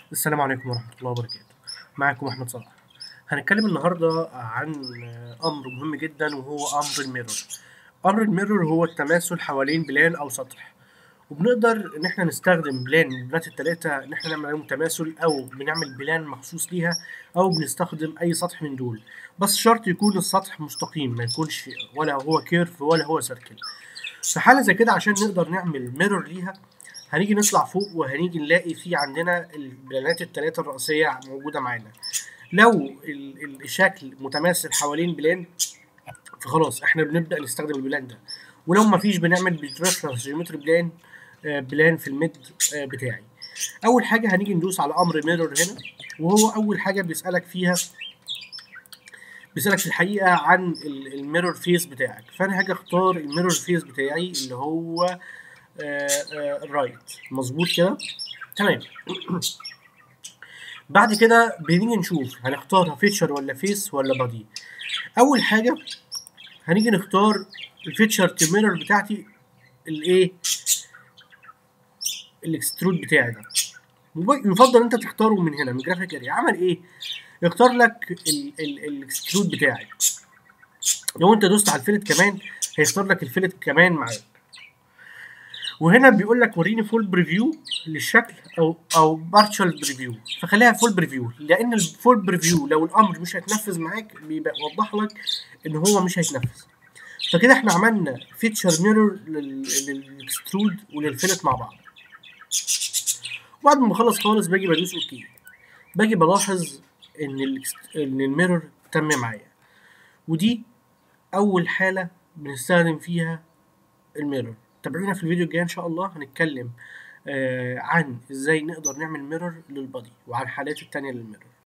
السلام عليكم ورحمة الله وبركاته معكم أحمد صلاح هنتكلم النهاردة عن أمر مهم جدا وهو أمر الميرور أمر الميرور هو التماثل حوالين بلان أو سطح وبنقدر إن احنا نستخدم بلان من البلانات التلاتة إن احنا نعمل عليهم تماثل أو بنعمل بلان مخصوص ليها أو بنستخدم أي سطح من دول بس شرط يكون السطح مستقيم ما يكونش ولا هو كيرف ولا هو سيركل في حالة زي كده عشان نقدر نعمل ميرور ليها هنيجي نطلع فوق وهنيجي نلاقي في عندنا البلانات التلاتة الرئيسية موجودة معانا لو ال- الشكل متماثل حوالين بلان فخلاص احنا بنبدأ نستخدم البلان ده ولو مفيش بنعمل بالريفرنس جيومتري بلان آه، بلان في الميد آه، بتاعي اول حاجة هنيجي ندوس على امر ميرور هنا وهو اول حاجة بيسألك فيها بيسألك في الحقيقة عن ال- الميرور فيس بتاعك فانا هاجي اختار الميرور فيس بتاعي اللي هو آه، آه، الرايت مظبوط كده تمام بعد كده بنيجي نشوف هنختارها فيتشر ولا فيس ولا بادي اول حاجه هنيجي نختار الفيتشر تيميرر بتاعتي الايه الاكسترود بتاعي ده وب- يفضل انت تختاره من هنا من جرافيك اريا عمل ايه يختار لك الاكسترود بتاعك لو انت دوست على الفيلت كمان هيختار لك الفيلت كمان معاك وهنا بيقول لك وريني فول بريفيو للشكل او او بارشال بريفيو فخليها فول بريفيو لان الفول بريفيو لو الامر مش هيتنفذ معاك بيبقى يوضح لك ان هو مش هيتنفذ فكده احنا عملنا فيتشر ميرور للاكسترود وللفيلت مع بعض وبعد ما بخلص خالص باجي بدوس اوكي باجي بلاحظ ان ال ان الميرور تم معايا ودي اول حاله بنستخدم فيها الميرور تابعونا في الفيديو الجاي ان شاء الله هنتكلم آه عن ازاي نقدر نعمل ميرور للبادي وعن الحالات التانية للميرور